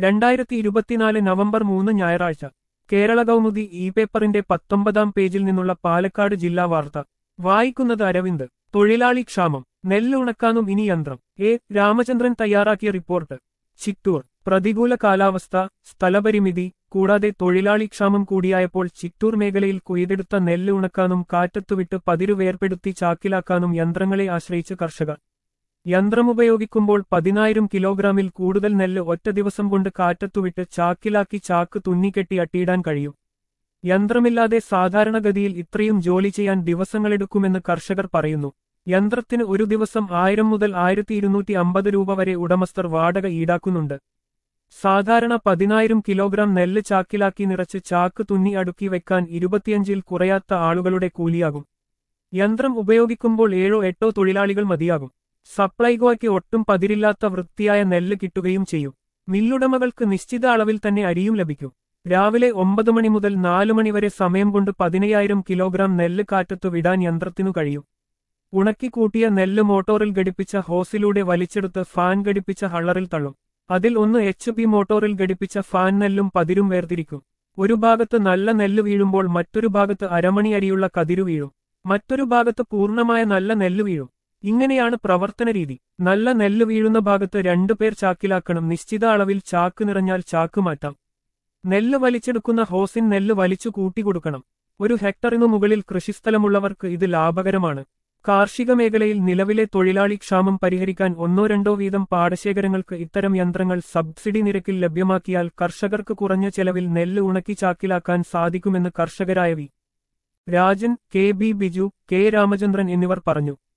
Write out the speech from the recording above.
രണ്ടായിരത്തി ഇരുപത്തിനാല് നവംബർ മൂന്ന് ഞായറാഴ്ച കേരള കൗമുദി ഇ പേപ്പറിന്റെ പത്തൊമ്പതാം പേജിൽ നിന്നുള്ള പാലക്കാട് ജില്ലാ വാർത്ത വായിക്കുന്നത് അരവിന്ദ് തൊഴിലാളി ക്ഷാമം നെല്ല് ഉണക്കാനും ഇനി യന്ത്രം എ രാമചന്ദ്രൻ തയ്യാറാക്കിയ റിപ്പോർട്ട് ചിറ്റൂർ പ്രതികൂല കാലാവസ്ഥ സ്ഥലപരിമിതി കൂടാതെ തൊഴിലാളി ക്ഷാമം കൂടിയായപ്പോൾ ചിറ്റൂർ മേഖലയിൽ കൊയ്തെടുത്ത നെല്ല് ഉണക്കാനും കാറ്റത്തുവിട്ട് പതിരു വേർപെടുത്തി ചാക്കിലാക്കാനും യന്ത്രങ്ങളെ ആശ്രയിച്ച് കർഷകർ യന്ത്രമുപയോഗിക്കുമ്പോൾ പതിനായിരം കിലോഗ്രാമിൽ കൂടുതൽ നെല്ല് ഒറ്റ ദിവസം കൊണ്ട് കാറ്റത്തുവിട്ട് ചാക്കിലാക്കി ചാക്ക് തുന്നിക്കെട്ടി അട്ടിയിടാൻ കഴിയും യന്ത്രമില്ലാതെ സാധാരണഗതിയിൽ ഇത്രയും ജോലി ചെയ്യാൻ ദിവസങ്ങളെടുക്കുമെന്ന് കർഷകർ പറയുന്നു യന്ത്രത്തിന് ഒരു ദിവസം ആയിരം മുതൽ ആയിരത്തി ഇരുന്നൂറ്റി അമ്പത് രൂപ വരെ ഉടമസ്ഥർ വാടക ഈടാക്കുന്നുണ്ട് സാധാരണ പതിനായിരം കിലോഗ്രാം നെല്ല് ചാക്കിലാക്കി നിറച്ച് ചാക്ക് തുന്നി അടുക്കി വെക്കാൻ ഇരുപത്തിയഞ്ചിൽ കുറയാത്ത ആളുകളുടെ കൂലിയാകും യന്ത്രം ഉപയോഗിക്കുമ്പോൾ ഏഴോ എട്ടോ തൊഴിലാളികൾ മതിയാകും സപ്ലൈകോയ്ക്ക് ഒട്ടും പതിരില്ലാത്ത വൃത്തിയായ നെല്ല് കിട്ടുകയും ചെയ്യും മില്ലുടമകൾക്ക് നിശ്ചിത അളവിൽ തന്നെ അരിയും ലഭിക്കും രാവിലെ ഒമ്പത് മണി മുതൽ നാലു മണിവരെ സമയം കൊണ്ട് പതിനയ്യായിരം കിലോഗ്രാം നെല്ല് കാറ്റത്തു വിടാൻ യന്ത്രത്തിനു കഴിയും ഉണക്കിക്കൂട്ടിയ നെല്ല് മോട്ടോറിൽ ഘടിപ്പിച്ച ഹോസിലൂടെ വലിച്ചെടുത്ത് ഫാൻ ഘടിപ്പിച്ച ഹള്ളറിൽ തള്ളും അതിൽ ഒന്ന് എച്ച് പി മോട്ടോറിൽ ഘടിപ്പിച്ച ഫാൻ നെല്ലും പതിരും വേർതിരിക്കും ഒരു ഭാഗത്ത് നല്ല നെല്ല് വീഴുമ്പോൾ മറ്റൊരു ഭാഗത്ത് അരമണി അരിയുള്ള കതിരു വീഴും മറ്റൊരു ഭാഗത്ത് പൂർണ്ണമായ നല്ല നെല്ല് വീഴും ഇങ്ങനെയാണ് പ്രവർത്തന രീതി നല്ല നെല്ല് വീഴുന്ന ഭാഗത്ത് രണ്ടുപേർ ചാക്കിലാക്കണം നിശ്ചിത അളവിൽ ചാക്ക് നിറഞ്ഞാൽ ചാക്ക് മാറ്റാം നെല്ല് വലിച്ചെടുക്കുന്ന ഹോസിൻ നെല്ല് വലിച്ചു കൂട്ടിക്കൊടുക്കണം ഒരു ഹെക്ടറിനു മുകളിൽ കൃഷിസ്ഥലമുള്ളവർക്ക് ഇത് ലാഭകരമാണ് കാർഷിക മേഖലയിൽ നിലവിലെ തൊഴിലാളി ക്ഷാമം പരിഹരിക്കാൻ ഒന്നോ രണ്ടോ വീതം പാടശേഖരങ്ങൾക്ക് ഇത്തരം യന്ത്രങ്ങൾ സബ്സിഡി നിരക്കിൽ ലഭ്യമാക്കിയാൽ കർഷകർക്ക് കുറഞ്ഞ ചെലവിൽ നെല്ല് ഉണക്കി ചാക്കിലാക്കാൻ സാധിക്കുമെന്ന് കർഷകരായ V Rajan K B Biju K Ramachandran എന്നിവർ പറഞ്ഞു